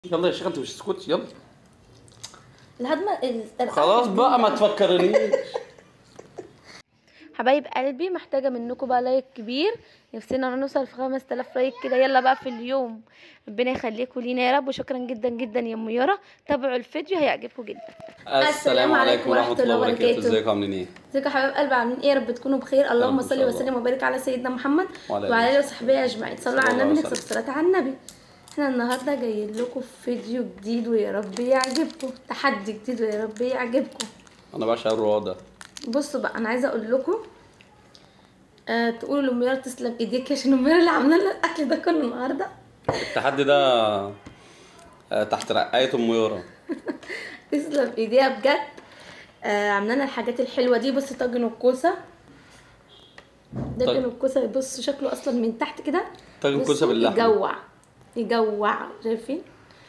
يلا يا شيخ انت مش تسكت يلا لحد ما ال- الأكل خلاص بقى ما تفكرنيش حبايب قلبي محتاجة منكم بقى لايك كبير نفسنا نوصل في 5000 لايك كده يلا بقى في اليوم ربنا يخليكم لينا يا رب وشكرا جدا جدا يا ام يارا تابعوا الفيديو هيعجبكم جدا السلام عليكم ورحمه الله وبركاته ازيكم عاملين ايه ازيكم يا حبايب قلبي عاملين ايه يا رب تكونوا بخير اللهم إن صل شاء الله. وسلم وبارك على سيدنا محمد وعلى آله وعلى اله وصحبه اجمعين صلوا صلى على الله النبي عليه نكسب الصلاه على النبي احنا النهارده جايين لكم في فيديو جديد ويا رب يعجبكم تحدي جديد ويا رب يعجبكم انا بعشق الرواق ده بصوا بقى انا عايزه اقول لكم آه تقولوا لام يارا تسلم ايديك عشان ام يارا اللي عامله لنا الاكل ده كله النهارده التحدي ده آه، تحت رعايه ام يارا تسلم ايديها بجد آه عامله لنا الحاجات الحلوه دي بص طاجن الكوسه طاجن طاجن. الكوسه بص شكله اصلا من تحت كده طاجن كوسة بصوا باللحمة. يجوع يجوع شايفين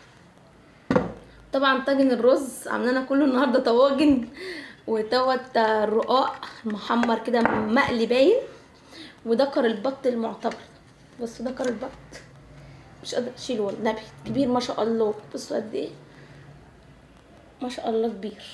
طبعا طاجن الرز عامله لنا كله النهارده طواجن وتوت الرقاق محمر كده مقلي باين ودكر البط المعتبر بصوا دكر البط مش قادره اشيله والنبي كبير ما شاء الله بصوا قد ايه ما شاء الله كبير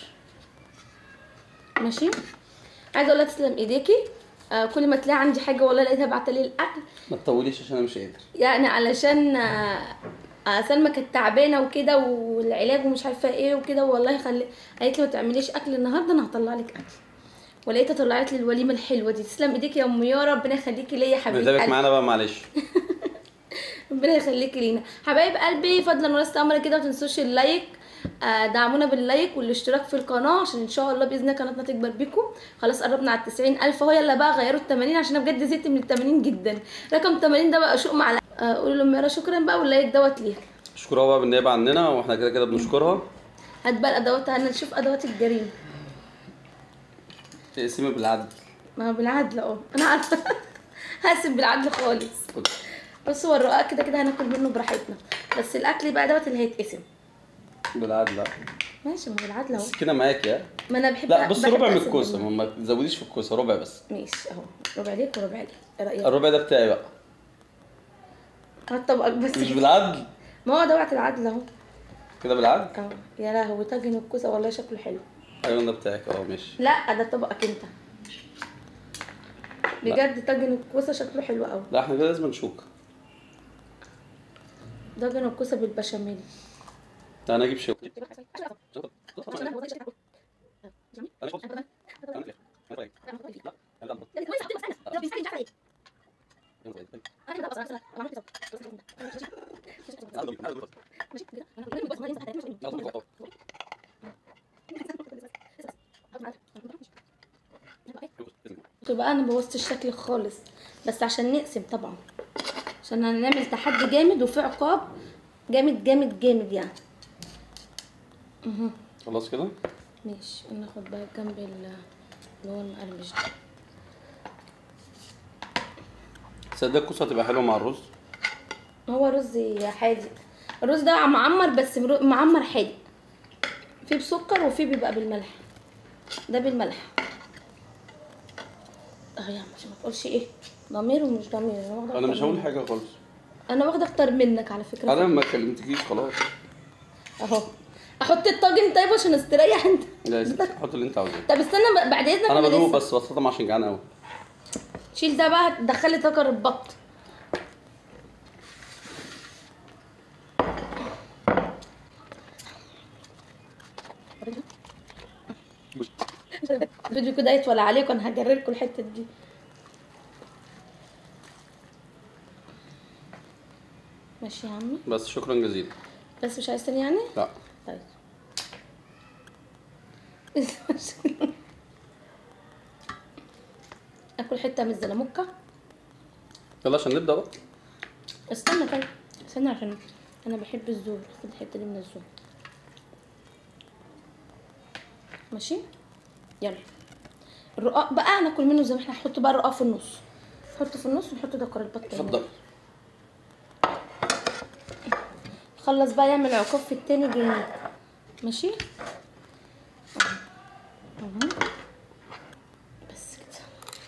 ماشي عايزه اقول لها تسلم ايديكي آه كل ما تلاقي عندي حاجه والله لقيتها بعتلي الاكل ما تطوليش عشان انا مش قادر يعني علشان آه، آه، سلمى كانت تعبانه وكده والعلاج ومش عارفه ايه وكده والله خلي قالت لي ما تعمليش اكل النهارده انا هطلع لك اكل ولقيتها طلعت لي الوليمه الحلوه دي تسلم ايديك يا ام يارا ربنا يخليكي ليا يا حبيبه نتابع قلبي. معانا بقى معلش ربنا يخليكي لينا حبايب قلبي فضلا ولست امر كده ما تنسوش اللايك آه، دعمونا باللايك والاشتراك في القناه عشان ان شاء الله باذن الله قناتنا تكبر بيكم خلاص قربنا على التسعين الف اهو يلا بقى غيروا التمانين عشان انا بجد زهقت من التمانين جدا رقم 80 ده بقى شوق مع آه، قولوا لام يارا شكرا بقى واللايك دوت ليها اشكرها بقى بالنيابه عننا واحنا كده كده بنشكرها هات بقى الادوات هنا نشوف ادوات الجريمه تقسمي بالعدل ما هو بالعدل اه انا عارفه هقسم بالعدل خالص بص هو الرقاق كده كده هناكل منه براحتنا بس الاكل بقى دوت اللي هيتقسم بالعدل لا ماشي ما هو بالعدل اهو السكينه معاك يا ما انا بحب لا بص بحب ربع من أقسم الكوسه منه. ما تزوديش في الكوسه ربع بس ماشي اهو ربع ليك وربع لي ايه رايك الربع ده بتاعي بقى هات طبقك بس مش بالعدل ما هو دوت العدل اهو كده بالعدل اه يا لهوي طاجن الكوسه والله شكله حلو ايوه ده بتاعك اه ماشي لا ده طبقك انت بجد طاجن الكوسه شكله حلو قوي لا احنا كده لازم نشوك طاجن الكوسه بالبشاميل لا انا اجيب شوك تبقى انا بوظت الشكل خالص بس عشان نقسم طبعا عشان هنعمل تحدي جامد وفي عقاب جامد جامد جامد يعني خلاص كده ماشي ناخد بقى جنب ال- اللي هو المقرمش ده تصدق الكوسه هتبقى حلوه مع الرز هو رز حادق الرز ده معمر بس مرو- معمر حادق في بسكر وفي بيبقى بالملح ده بالملح اه يا عم عشان ما تقولش ايه ضمير ومش ضمير انا واخده انا أكتر مش هقول منك. حاجه خالص انا واخده اكتر منك على فكره انا ما كلمتكيش خلاص اهو احط الطاجن طيب عشان استريح انت لا يا ستي حط اللي انت عاوزاه طب استنى بقى- بعد اذنك انا بدوق لسه- بس بصطم عشان جعان قوي شيل ده بقى دخلي طاجن البط الفيديو كده يطول عليكم انا هجرلكم الحته دي ماشي يا عمي بس شكرا جزيلا بس مش عايز تاني يعني لا طيب اكل حته من الزلموكه يلا عشان نبدا بقى استنى طيب استنى عشان انا بحب الزور خد الحته دي من الزور ماشي يلا الرقاق بقى ناكل منه زي ما احنا هنحط بقى الرقاق في النص نحطه في النص ونحط دكر البط اتفضل خلص بقى يعمل عقاب في التاني جميل ماشي اهو اهو بس كده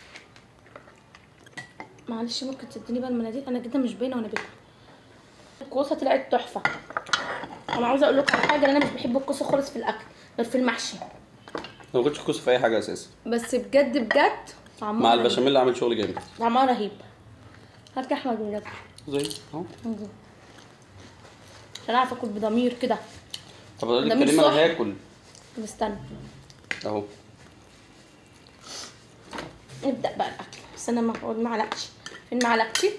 معلش ممكن تديني بقى المناديل انا كده مش باينه وانا باكل الكوسه طلعت تحفه انا عاوزه اقول لكم على حاجه انا مش بحب الكوسه خالص في الاكل غير في المحشي ما باكلش كوسه في اي حاجه اساسا بس بجد بجد طعمها مع رهيب. البشاميل عامل شغل جامد طعمها رهيب هات يا احمد بجد زي اهو عشان اعرف اكل بضمير كده طب اقول لك ده مش كريم صح. انا هاكل طب استنى اهو نبدا بقى الاكل بس انا ما اقول معلقتي فين معلقتي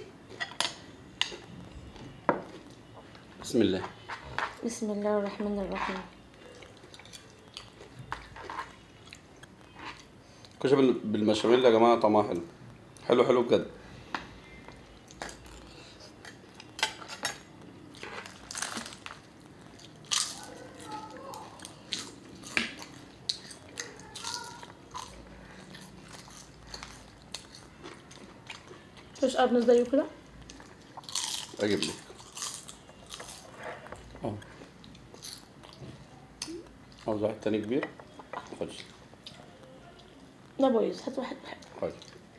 بسم الله بسم الله الرحمن الرحيم كوشه بال- بالبشاميل يا جماعه طعمها حلو حلو حلو بجد مش قرن زيه كده اجيب لك اهو عاوز واحد تاني كبير خش ده بايظ هات واحد خش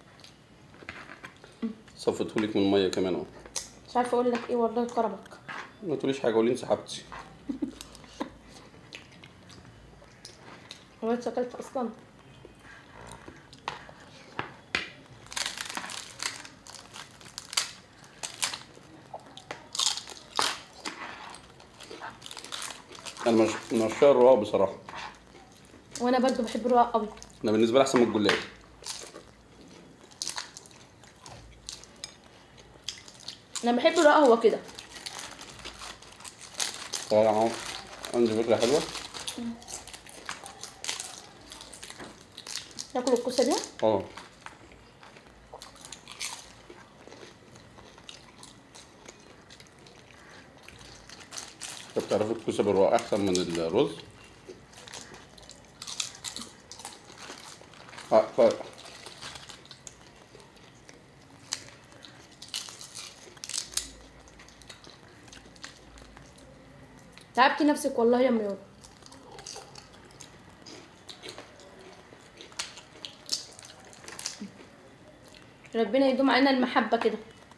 صفيتهولك من الميه كمان اهو مش عارفه اقول لك ايه والله كرمك ما تقوليش حاجه قولي انسحبتي هو انت اكلت اصلا انا مش من عشاق الرقاق بصراحه وانا برضو بحب الرقاق قوي انا بالنسبه لي احسن من الجلاش انا بحب الرقاق هو كده طبعا عندي فكره حلوه ناكل الكوسه دي اه انت بتعرف الكوسه بالرقاق احسن من الرز اه ف... تعبتي نفسك والله يا ميور ربنا يدوم علينا المحبة كده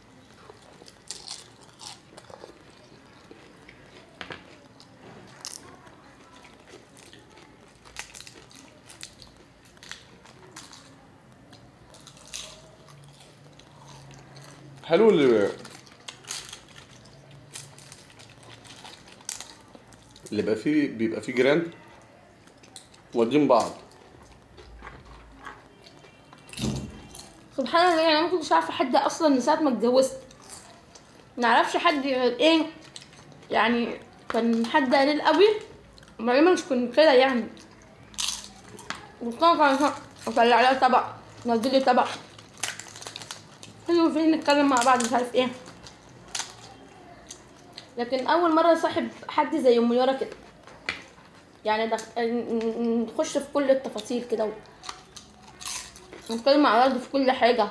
حلو اللي اللي بيبقى فيه بيبقى فيه جيران واخدين بعض سبحان الله يعني انا ما كنتش عارفه حد اصلا من ساعه ما اتجوزت ما اعرفش حد ايه يعني كان حد قليل قوي وبعدين مش كنت كده يعني وكان كان اطلع لها طبق نزل لي طبق حلو فين نتكلم مع بعض مش عارف ايه لكن اول مره صاحب حد زي ام يارا كده يعني دخ... نخش في كل التفاصيل كده نتكلم مع بعض في كل حاجة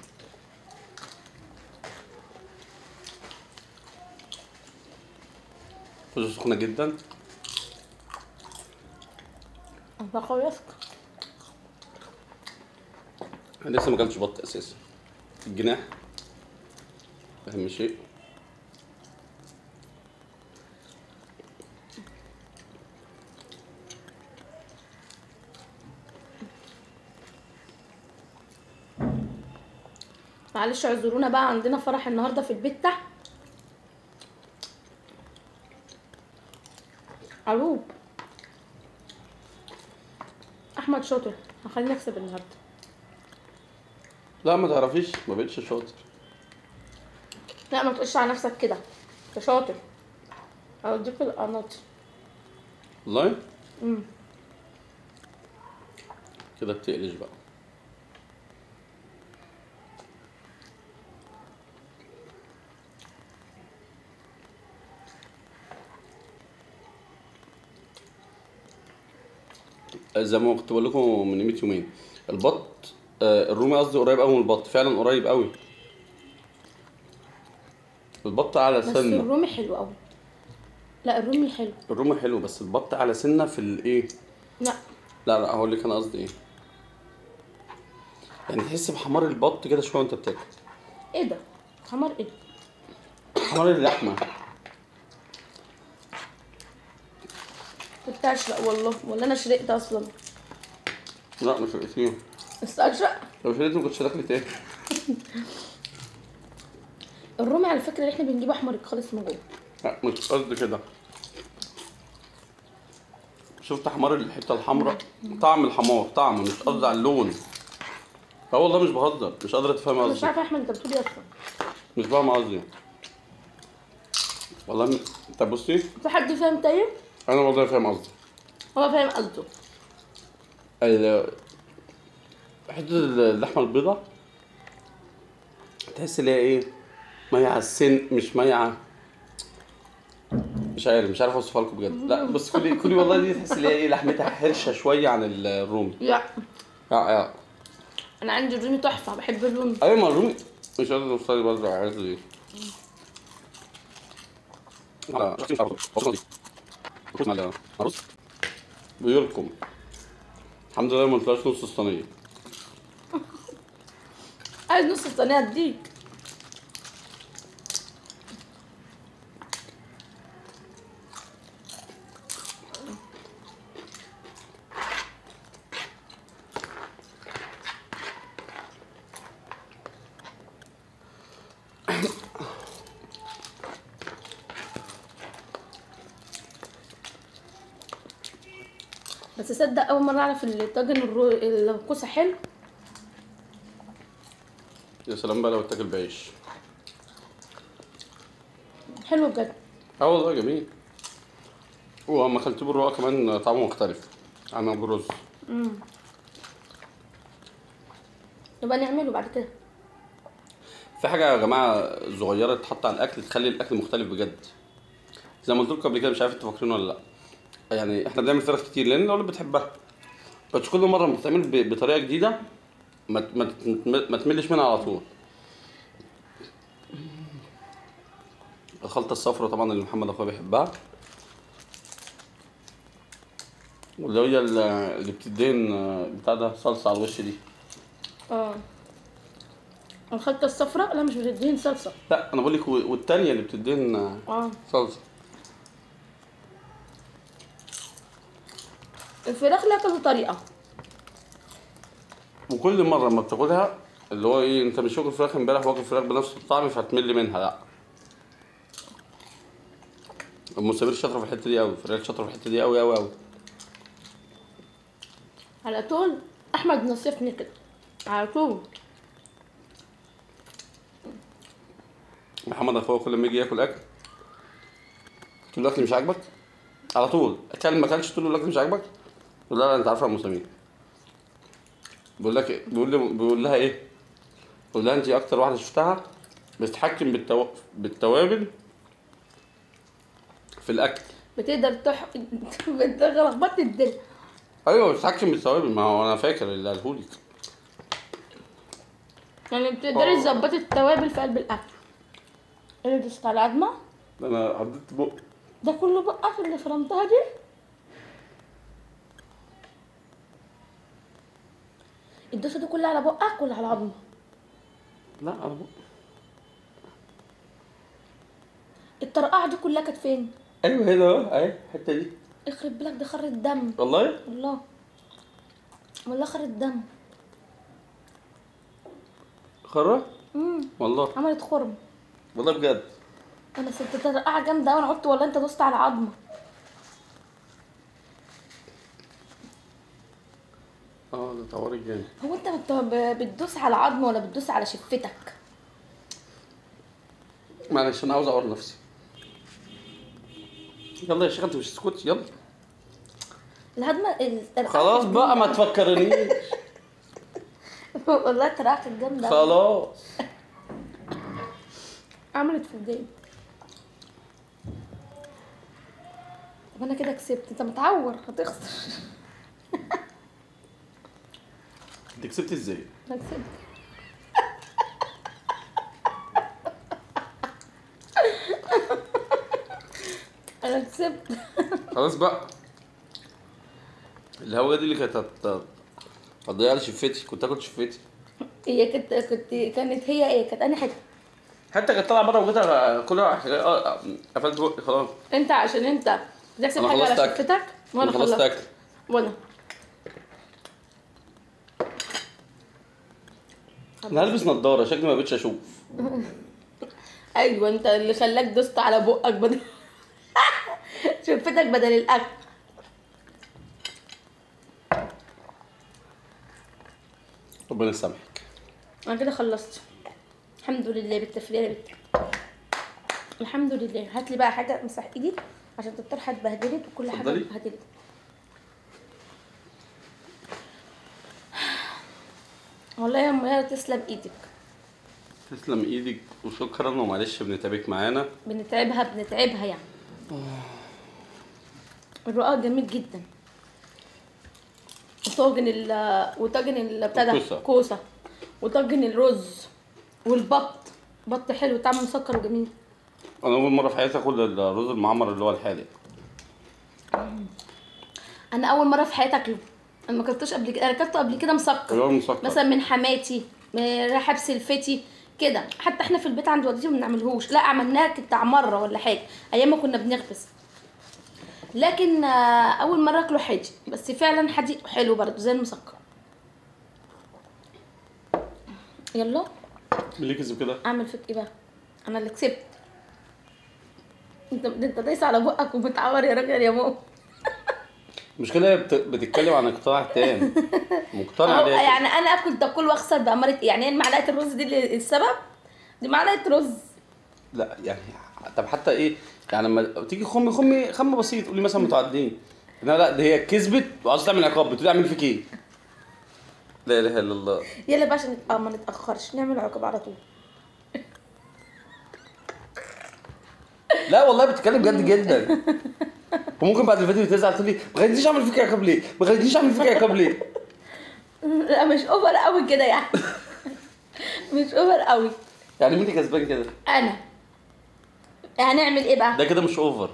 كوسه سخنه جدا انت خلصت انا لسه ما اكلتش بط اساسا الجناح اهم شيء معلش اعذرونا بقى عندنا فرح النهارده في البيت تحت عروب احمد شاطر هخليني اكسب النهارده لا ما تعرفيش ما بقتش شاطر لا ما تقولش على نفسك كده انت شاطر اوديك القناطر والله امم كده بتقلش بقى زي ما كنت بقول لكم من قيمه يومين البط آه، الرومي قصدي قريب قوي من البط فعلا قريب قوي البط على بس سنه الرومي حلو قوي لا الرومي حلو الرومي حلو بس البط على سنه في الايه لا لا لا هقول لك انا قصدي ايه يعني تحس بحمار البط كده شويه وانت بتاكل ايه ده حمار ايه حمار اللحمه استشرق والله ولا انا شرقت اصلا لا مش رئيسية استشرق لو شريت ما كنتش دخلت ايه الرومي على فكره اللي احنا بنجيبه احمر خالص من جوه لا مش قصدي كده شفت حمار الحته الحمراء طعم الحمار طعم مش قصدي على اللون اه والله مش بهزر مش قادره تفهم انا مش قصدي عارفه يا احمد انت بتقول ايه اصلا مش فاهم قصدي والله م... طب بصي في حد فاهم طيب انا والله فاهم قصدي هو فاهم قصده ال- حته اللحمه البيضاء تحس ان هي ايه ميعه السن مش ميعه مش عارف مش عارف اوصفها لكم بجد لا بس كلي كلي والله دي تحس ان هي ايه لحمتها حرشه شويه عن الرومي لا اه اه انا عندي الرومي تحفه بحب الرومي ايوه ما الرومي مش قادر اوصل برضه عايز ايه على على رز بيركم الحمد لله ما طلعش نص الصينيه عايز نص الصينيه اديك بس صدق اول مره اعرف الطاجن الرو... الكوسه حلو يا سلام بقى لو اتاكل بعيش حلو بجد اه والله جميل واما اكلت بالرقاق كمان طعمه مختلف عن ابو رز نبقى نعمله بعد كده في حاجه يا جماعه صغيره تتحط على الاكل تخلي الاكل مختلف بجد زي ما قلت لكم قبل كده مش عارف انتوا فاكرين ولا لا يعني احنا بنعمل فراخ كتير لان الاولاد بتحبها بس كل مره ما بتتعمل ب- بطريقه جديده ما ت- ما ت- ما تملش منها على طول الخلطه الصفراء طبعا اللي محمد اخويا بيحبها واللي هي ال- اللي بتدين بتاع ده صلصه على الوش دي اه الخلطه الصفراء لا مش بتدين صلصه لا انا بقول لك و- والتانيه اللي بتدين اه صلصه الفراخ لها كذا طريقه وكل مره لما بتاكلها اللي هو ايه انت مش واكل فراخ امبارح واكل فراخ بنفس الطعم فتمل منها لا ام سمير شاطره في الحته دي قوي فريال شاطره في الحته دي قوي قوي قوي على طول احمد نصفني كده على طول محمد اخويا كل ما يجي ياكل اكل تقول له الاكل مش عاجبك على طول اكل ما اكلش تقول له الاكل مش عاجبك تقول لها لا انت عارفه يا ام سمير بيقول لك إيه؟ بيقول لي بيقول لها ايه بيقول لها انت اكتر واحده شفتها بتتحكم بالتو... بالتوابل في الاكل بتقدر تح بتغلط الدنيا ايوه بتتحكم بالتوابل ما هو انا فاكر اللي قالهولك يعني بتقدري تظبطي التوابل في قلب الاكل اللي دوست على العظمه ده انا عديت بق ده كله بقك اللي فرمتها دي الدوسه دي كلها على بقك ولا على العظمه لا انا بق الطرقعه دي كلها كانت فين ايوه هنا اهو اهي الحته دي يخرب بالك ده خر الدم والله والله والله خر الدم خره امم والله عملت خرم والله بجد انا ست طرقعه جامده وانا قلت ولا انت دوست على عظمه اه ده طوارئ جامد هو انت بت- ب- بتدوس على عظمه ولا بتدوس على شفتك معلش انا عاوز اعور نفسي يلا يا شيخ انت مش تسكتي يلا الهضمه الطرقعه خلاص كانت بقى ما جامدة. تفكرنيش والله الطرقعه كانت جامده خلاص عملت في الدنيا طب انا كده كسبت انت متعور هتخسر انت كسبت ازاي انا كسبت انا كسبت خلاص بقى الهوا دي اللي كانت هت- هتضيع لي شفتي كنت اكل شفتي هي كانت كنت كانت هي ايه كانت انا حته حتى كانت طالعه بره وجيت كلها قفلت بقي خلاص انت عشان انت بدي احسب أنا حاجه على خلصت أكل. شفتك وانا انا خلصت خلصت اكل وانا انا هلبس نضاره شكلي ما بقتش اشوف ايوه انت اللي خلاك دوست على بقك بدل شفتك بدل الاكل ربنا يسامحك انا كده خلصت الحمد لله بالتفريغ يا بنتي الحمد لله هات لي بقى حاجه امسح ايدي عشان الطرحه اتبهدلت وكل حاجه اتفضلي. اتبهدلت والله يا امي تسلم ايدك تسلم ايدك وشكرا ومعلش بنتابك معانا بنتعبها بنتعبها يعني الرقاق جميل جدا وطاجن ال وطاجن ال بتاع ده الكوسة. كوسه وطاجن الرز والبط بط حلو طعمه مسكر وجميل انا اول مره في حياتي اكل الرز المعمر اللي هو الحادق انا اول مره في حياتي اكله انا ما اكلتوش قبل كده انا اكلته قبل كده مسكر اللي هو المسكر مثلا من حماتي من رحاب سلفتي كده حتى احنا في البيت عند والدتي ما بنعملهوش لا عملناها بتاع مره ولا حاجه ايام ما كنا بنخبز لكن آه، اول مره اكله حادي بس فعلا حادي حلو برضه زي المسكر يلا ليه كذب كده اعمل فيك ايه بقى انا اللي كسبت انت انت دايس على بقك ومتعور يا راجل يا مو المشكله هي بت... بتتكلم عن اقتناع تام مقتنع أهو ليه يعني انا اكل تاكل واخسر بأمارة إيه؟ يعني هي معلقه الرز دي اللي السبب دي معلقه رز لا يعني طب حتى ايه يعني لما تيجي خمي خمي خم بسيط قولي مثلا متعدين لا لا ده هي كسبت وعاوزه تعمل عقاب بتقولي اعمل فيك ايه لا اله الا الله يلا بقى عشان نت- اه ما نتاخرش نعمل عقاب على طول لا والله بتتكلم جد جدا وممكن بعد الفيديو تزعل تقول لي ما خليتنيش اعمل فيك عقاب ليه؟ ما خليتنيش اعمل فيك عقاب ليه؟ لا مش اوفر قوي كده يعني مش اوفر قوي يعني مين اللي كسبان كده؟ انا هنعمل ايه بقى ده كده مش اوفر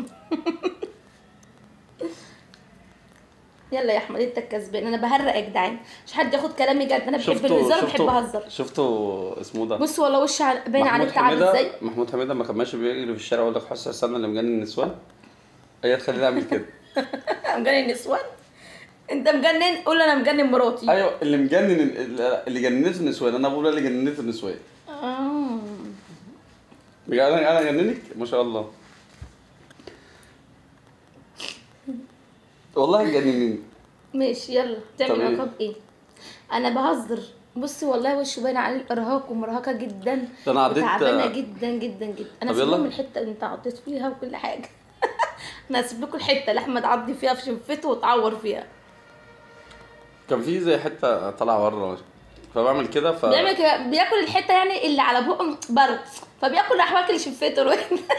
يلا يا احمد انت الكسبان انا بهرق يا جدعان مش حد ياخد كلامي جد انا بحب الهزار وبحب اهزر شفتوا اسمه ده بص والله وش على- باين عليه محمود تعب حميدة ازاي محمود حميدة ما كان ماشي بيجري في الشارع يقول لك حس حسن اللي مجنن النسوان هي تخليني اعمل كده مجنن نسوان انت مجنن قول انا مجنن مراتي ايوه اللي مجنن اللي جننته النسوان انا بقول اللي جننته النسوان آه. بجد انا انا جننك ما شاء الله والله جننني ماشي يلا طب تعمل إيه؟ عقاب ايه انا بهزر بصي والله وش باين عليه الارهاق ومرهقه جدا ده أنا عديت- وتعبانه جدا جدا جدا انا طب هسيب يلا. لهم الحته اللي انت عضيت فيها وكل حاجه انا هسيب لكم الحته اللي احمد عضي فيها في شفته واتعور فيها كان في زي حته طالعه بره فبعمل كده ف بيعمل كده بياكل الحته يعني اللي على بقه برد فبياكل راح واكل شفته الوين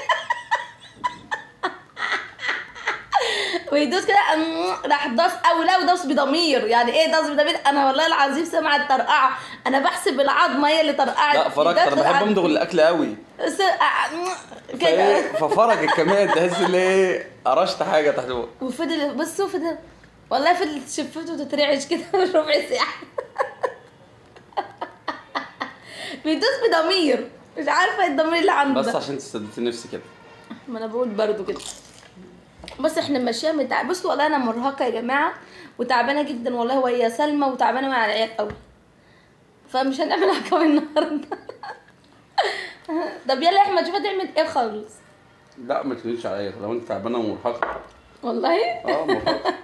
ويدوس كده أم، راح داس او لا وداس بضمير يعني ايه داس بضمير انا والله العظيم سامعه الطرقعه انا بحسب العظمه هي اللي طرقعت لا فرجت انا بحب امضغ الاكل قوي س- أم، كده فإيه، ففرجت كمان تحس ان ايه قرشت حاجه تحت بقى وفضل بصوا فضل والله فضلت شفته تترعش كده ربع ساعه بيدوس بضمير مش عارفه ايه الضمير اللي عنده بس ده. عشان تستدت نفسي كده ما انا بقول برضو كده بس احنا ماشيه متع... بصوا والله انا مرهقه يا جماعه وتعبانه جدا والله وهي سلمى وتعبانه مع العيال قوي فمش هنعمل عقاب النهارده طب يلا يا احمد شوف هتعمل ايه خالص لا ما تقوليش عليا لو انت تعبانه ومرهقه والله اه مرهقه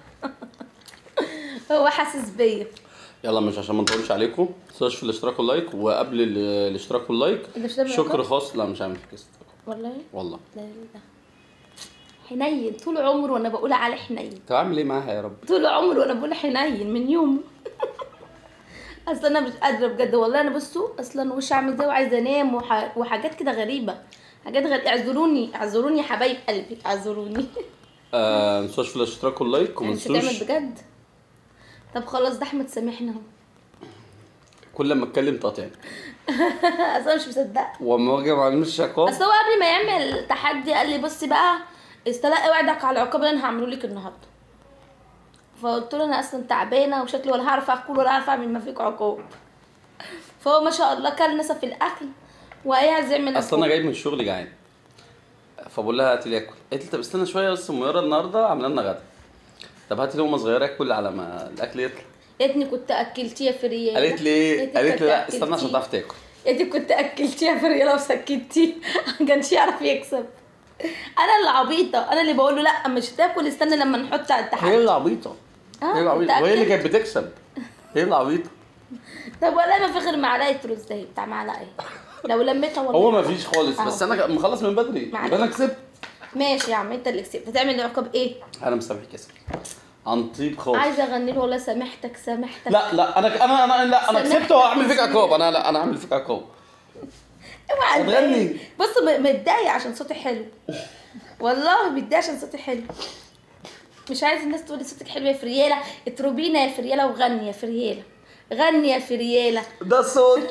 هو حاسس بيا يلا مش عشان ما نطولش عليكم تنسوش في الاشتراك واللايك وقبل ال- الاشتراك واللايك انت مش هتعمل شكر عقاب؟ خاص لا مش هعمل فيك اشتراك والله والله لا لا لا حنين طول عمره وانا بقول عليه حنين طب اعمل ايه معاها يا رب طول عمري وانا بقول حنين من يوم اصل انا مش قادره بجد والله انا بصوا اصلا وش عامل زي وعايزه انام وح... وحاجات كده غريبه حاجات غريبه اعذروني اعذروني يا حبايب قلبي اعذروني آه تنسوش في الاشتراك واللايك وما يعني مش هتعمل تنسوش بجد طب خلاص ده احمد سامحنا اهو كل ما اتكلم تقاطعني اصل انا مش مصدقه وما اجي ما اعملش عقاب اصل هو قبل ما يعمل تحدي قال لي بصي بقى استلقي وعدك على العقاب اللي انا هعمله لك النهارده فقلت له انا اصلا تعبانه وشكلي ولا هعرف اكل ولا هعرف اعمل ما فيك عقاب فهو ما شاء الله كل نسى في الاكل وعايز يعمل اصل انا عقاب. جاي من الشغل جعان فبقول لها هاتي لي اكل قالت لي طب استنى شويه بس ميرة النهارده عامله لنا غدا طب هاتي لقمه صغيره اكل على ما الاكل يطلع يا كنت اكلتيها في ريال قالت لي ايه قالت لي لا استنى عشان تعرف تاكل يا كنت اكلتيها في ريال وسكتيه ما كانش يعرف يكسب انا اللي عبيطه انا اللي بقول له لا مش تاكل استنى لما نحط على هي التحدي اللي عبيطه آه، هي اللي عبيطه كنت وهي اللي أكلت. كانت بتكسب هي اللي عبيطه طب والله ما في غير معلقه رز اهي بتاع معلقه اهي لو لميتها والله هو ما فيش خالص أهو. بس انا مخلص من بدري معلش. يبقى انا كسبت ماشي يا عم انت اللي كسبت هتعمل عقاب ايه انا مسامحك يا سيدي عن طيب خالص عايزه اغني له والله سامحتك سامحتك لا لا انا انا انا لا انا سامحتك. كسبت وهعمل فيك عقاب انا لا انا هعمل فيك عقاب اوعى هتغني. تضايق. بص م- متضايق عشان صوتي حلو والله متضايق عشان صوتي حلو مش عايز الناس تقول لي صوتك حلو يا فرياله اتروبينا يا فرياله وغني يا فرياله غني يا فرياله ده الصوت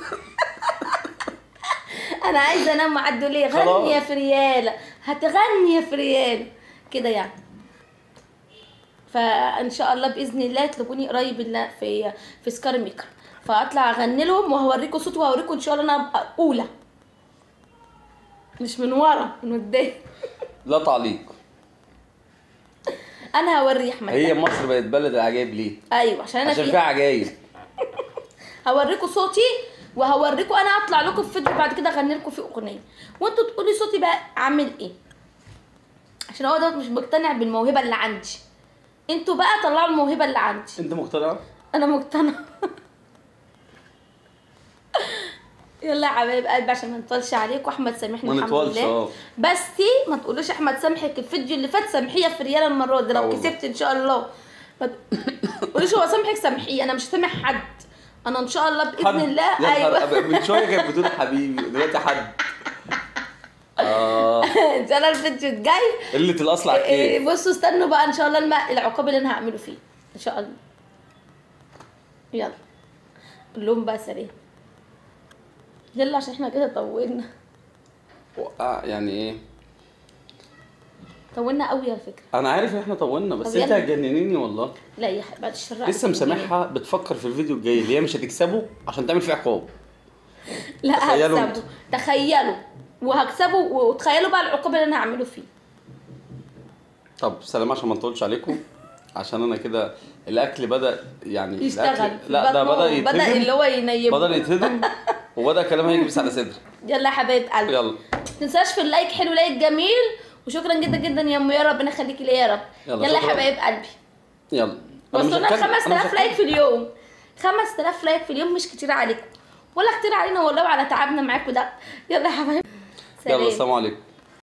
انا عايزه انام مع يقول لي خلاص. غني يا فرياله هتغني يا فرياله كده يعني فان شاء الله باذن الله يطلبوني قريب الله في في سكار ميكر فاطلع اغني لهم وهوريكم صوتي وهوريكم ان شاء الله انا ابقى اولى مش من ورا من قدام لا تعليق انا هوري احمد هي مصر بقت بلد العجائب ليه؟ ايوه عشان انا عشان في فيها عجايب هوريكم صوتي وهوريكم انا هطلع لكم في فيديو بعد كده اغني لكم فيه اغنيه وانتوا تقولي صوتي بقى عامل ايه عشان هو دوت مش مقتنع بالموهبه اللي عندي انتوا بقى طلعوا الموهبه اللي عندي انت مقتنعه؟ انا مقتنعه يلا يا حبايب قلبي عشان ما نطولش عليكم احمد سامحني ما الحمد نطولش، لله اه. بس ما تقولوش احمد سامحك الفيديو اللي فات سامحيه في ريال المره دي اه لو والله. كسبت ان شاء الله ما تقولوش هو سامحك سامحيه انا مش سامح حد انا ان شاء الله باذن الله يا نهار ايوه أبيض، من شويه كانت بتقول حبيبي دلوقتي حد اه ان شاء الله الفيديو الجاي قله الاصل على إيه، الكيف بصوا استنوا بقى ان شاء الله الم... العقاب اللي انا هعمله فيه ان شاء الله يلا اللون بقى سريع يلا عشان احنا كده طولنا آه، يعني ايه طولنا قوي على فكره انا عارف ان احنا طولنا بس طب انت يلا. هتجننيني والله لا يا حبيبي بعد الشر لسه عليك. مسامحها بتفكر في الفيديو الجاي اللي هي مش هتكسبه عشان تعمل فيه عقاب لا تخيلوا هكسبه تخيلوا وهكسبه وتخيلوا بقى العقاب اللي انا هعمله فيه طب سلام عشان ما نطولش عليكم عشان انا كده الاكل بدا يعني يشتغل الأكل لا ده بطنه بدا يتهضم بدا اللي هو ينيمه بدا يتهضم وبدا كلامها يجلس على صدري يلا يا حبايب قلبي يلا ما تنساش في اللايك حلو لايك جميل وشكرا جدا جدا يا ام يا ربنا يخليكي ليا يا رب يلا، يلا يا شكراً. حبايب قلبي يلا أنا مش وصلنا ل هتكلم- أنا مش 5000 لايك في هتكلم. اليوم 5000 لايك في اليوم مش كتير عليكم ولا كتير علينا والله على تعبنا معاكم ده يلا يا حبايب يلا سلام السلام عليكم